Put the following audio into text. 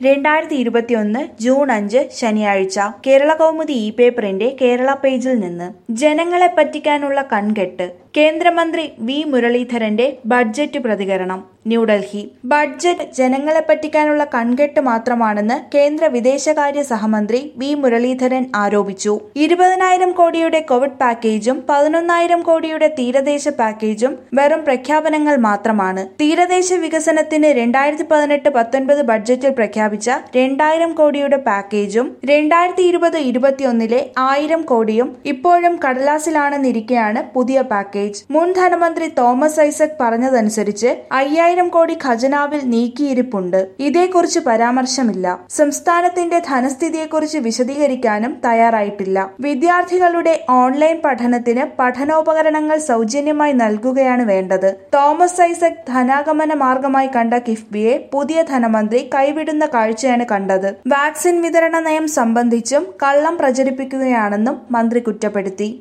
രണ്ടായിരത്തി ഇരുപത്തിയൊന്ന് ജൂൺ അഞ്ച് ശനിയാഴ്ച കേരള കൗമുദി ഇ പേപ്പറിന്റെ കേരള പേജിൽ നിന്ന് ജനങ്ങളെ പറ്റിക്കാനുള്ള കൺകെട്ട് കേന്ദ്രമന്ത്രി വി മുരളീധരന്റെ ബഡ്ജറ്റ് പ്രതികരണം ന്യൂഡൽഹി ബഡ്ജറ്റ് ജനങ്ങളെ പറ്റിക്കാനുള്ള കൺകെട്ട് മാത്രമാണെന്ന് കേന്ദ്ര വിദേശകാര്യ സഹമന്ത്രി വി മുരളീധരൻ ആരോപിച്ചു ഇരുപതിനായിരം കോടിയുടെ കോവിഡ് പാക്കേജും പതിനൊന്നായിരം കോടിയുടെ തീരദേശ പാക്കേജും വെറും പ്രഖ്യാപനങ്ങൾ മാത്രമാണ് തീരദേശ വികസനത്തിന് രണ്ടായിരത്തി പതിനെട്ട് പത്തൊൻപത് ബഡ്ജറ്റിൽ പ്രഖ്യാപിച്ച രണ്ടായിരം കോടിയുടെ പാക്കേജും രണ്ടായിരത്തി ഇരുപത് ഇരുപത്തിയൊന്നിലെ ആയിരം കോടിയും ഇപ്പോഴും കടലാസിലാണെന്നിരിക്കെയാണ് പുതിയ പാക്കേജ് മുൻ ധനമന്ത്രി തോമസ് ഐസക് പറഞ്ഞതനുസരിച്ച് അയ്യായിരം കോടി ഖജനാവിൽ നീക്കിയിരിപ്പുണ്ട് ഇതേക്കുറിച്ച് പരാമർശമില്ല സംസ്ഥാനത്തിന്റെ ധനസ്ഥിതിയെക്കുറിച്ച് വിശദീകരിക്കാനും തയ്യാറായിട്ടില്ല വിദ്യാർത്ഥികളുടെ ഓൺലൈൻ പഠനത്തിന് പഠനോപകരണങ്ങൾ സൗജന്യമായി നൽകുകയാണ് വേണ്ടത് തോമസ് ഐസക് ധനാഗമന മാർഗമായി കണ്ട കിഫ്ബിയെ പുതിയ ധനമന്ത്രി കൈവിടുന്ന കാഴ്ചയാണ് കണ്ടത് വാക്സിൻ വിതരണ നയം സംബന്ധിച്ചും കള്ളം പ്രചരിപ്പിക്കുകയാണെന്നും മന്ത്രി കുറ്റപ്പെടുത്തി